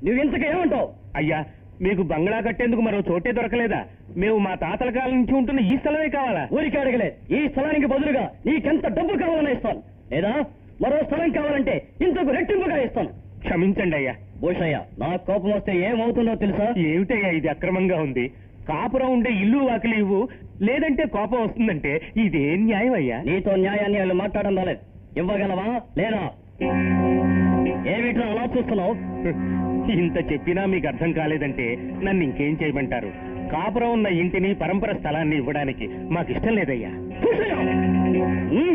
నువ్వు ఇంతకు ఏమంటావు అయ్యా మీకు బంగ్లా కట్టేందుకు మరో చోటే దొరకలేదా మేము మా తాతల కాలం నుంచి ఉంటున్న ఈ స్థలమే కావాలా ఊరికి అడగలేదు ఈ స్థలానికి బదులుగా నీకెంత డబ్బు కావాలని ఇస్తాను లేదా మరో స్థలం కావాలంటే ఇంతకు రెట్టింపుగా ఇస్తాను క్షమించండి అయ్యా భూషయ్య నా కోపం వస్తే ఏమవుతుందో తెలుసా ఏమిటయ్యా ఇది అక్రమంగా ఉంది కాపురం ఉండే ఇల్లు వాకిలి ఇవ్వు లేదంటే కోపం వస్తుందంటే ఇదేం న్యాయం అయ్యా నీతో న్యాయాన్ని వాళ్ళు మాట్లాడడం రాలేదు ఇవ్వగలవా లేదా ఏమిట్రా అలా చూస్తున్నావు ఇంత చెప్పినా మీకు అర్థం కాలేదంటే నన్ను ఇంకేం చేయమంటారు కాపురం ఉన్న ఇంటిని పరంపర స్థలాన్ని ఇవ్వడానికి మాకు ఇష్టం లేదయ్యా భూషయ్య! ఉమ్.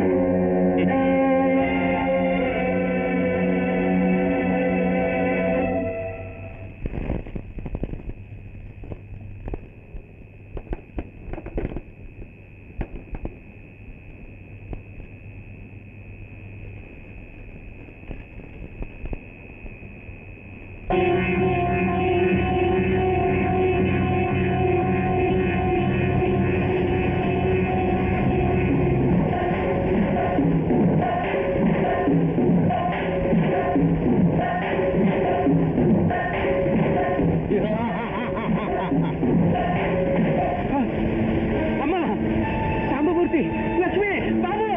అమ్మా శాంబమూర్తి లక్ష్మి బాబు